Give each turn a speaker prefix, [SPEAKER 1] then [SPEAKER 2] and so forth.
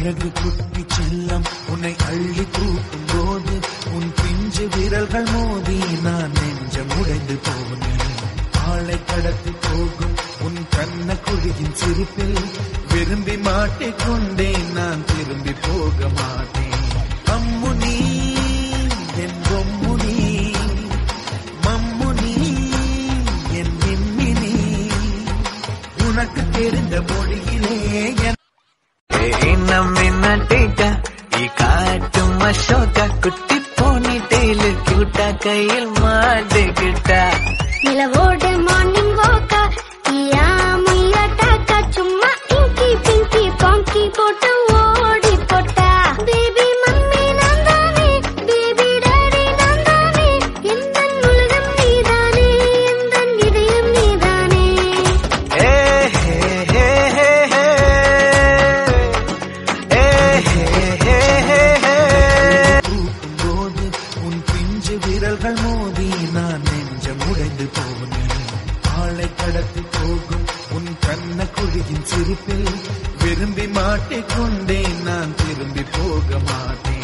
[SPEAKER 1] அழகு குட்டி செல்லம் உன்னை அள்ளி தூக்கும் போது உன் பிஞ்சு விரல்கள் மோதி நான் நெஞ்சம் உடைந்து போனேன் ஆளை கடத்தி போகும் உன் கண்ண குழியின் சிரிப்பில் விரும்பி மாட்டிக்கொண்டேன் நான் திரும்பி போக மாட்டேன் அம்முனி என் பொம்முனி மம்முனி என் மின்மினி உனக்கு தெரிந்த மொழியிலே என்
[SPEAKER 2] நம்மின்னட்டிக்க ഈ കാറ്റും അശോക കുട്ടി പോണി ടേല് ക്യൂട്ട കയ്യിൽ മാട്ടുകിട്ട
[SPEAKER 3] நிலவோடு மார்னிங் வாக்கா ஈயா முய்யா டாக்கா சும்மா இங்கி பிங்கி பாங்கி போட்டு ஓடி போட்டா பேபி மம்மி நான் தானே பேபி டாடி நான் தானே எந்த உலகம் நீதானே எந்த இதயம் நீதானே
[SPEAKER 2] ഏ ഹേ ഹേ ഹേ ഹേ. ഏ ഹേ ഹേ ഹേ ഹേ.
[SPEAKER 1] தூக்கும் போது உன் பிஞ்சு விரல்கள் மோதி நான் நெஞ்சம் உடைந்து போனேன் ஆளை கடத்தி போகும் உன் கண்ண குழியின் சிரிப்பில் விரும்பி மாட்டிக்கொண்டேன் நான் திரும்பி போக மாட்டேன்